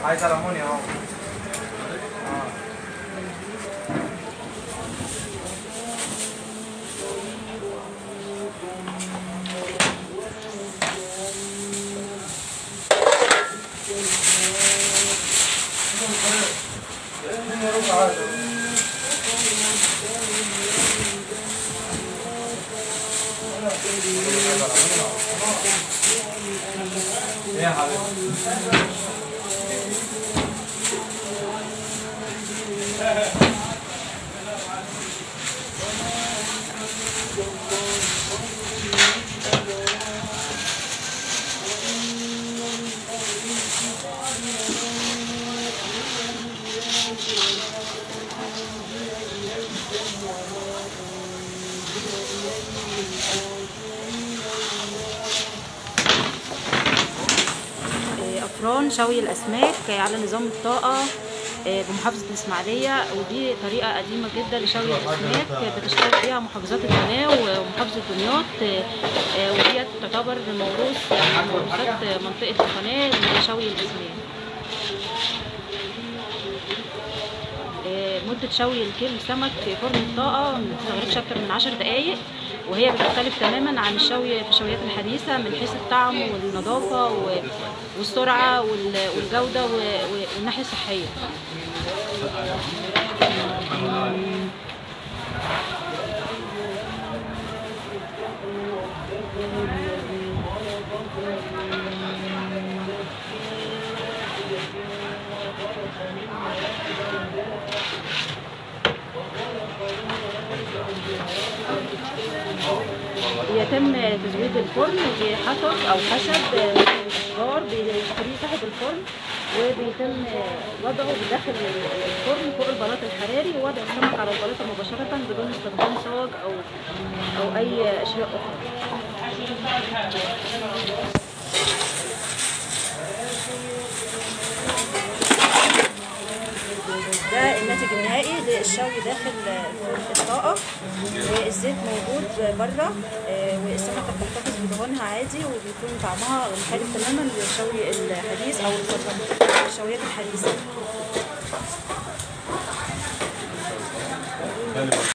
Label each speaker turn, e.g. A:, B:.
A: عايز ألمونيا أهو آه. ايه يا حبيبي
B: أفران شوي الأسماك على نظام الطاقة بمحافظة الإسماعيلية ودي طريقة قديمة جدا لشوي الأسماك بتشتغل فيها محافظات القناة ومحافظة دمياط وديت تعتبر موروث من موروثات منطقة القناة لشوي الأسماك. مدة شوي الكيلو سمك في فرن الطاقة ما بتستغرقش أكتر من عشر دقايق وهي بتختلف تماما عن الشوي في الشويات الحديثة من حيث الطعم والنظافة والسرعة والجودة والناحية الصحية. يتم تزويد الفرن بحطب او خشب اشجار بيشتريه صاحب الفرن وبيتم وضعه بداخل الفرن فوق البلاط الحراري ووضع السمك على البلاط مباشرة بدون استخدام صاج او او اي اشياء اخرى. ده الناتج النهائي للشوي داخل فرن الطاقة والزيت موجود بره والسمكة بتحتفظ بدهونها عادي وبيكون طعمها مختلف تماما للشوي الحديث أو الشويات الحديثة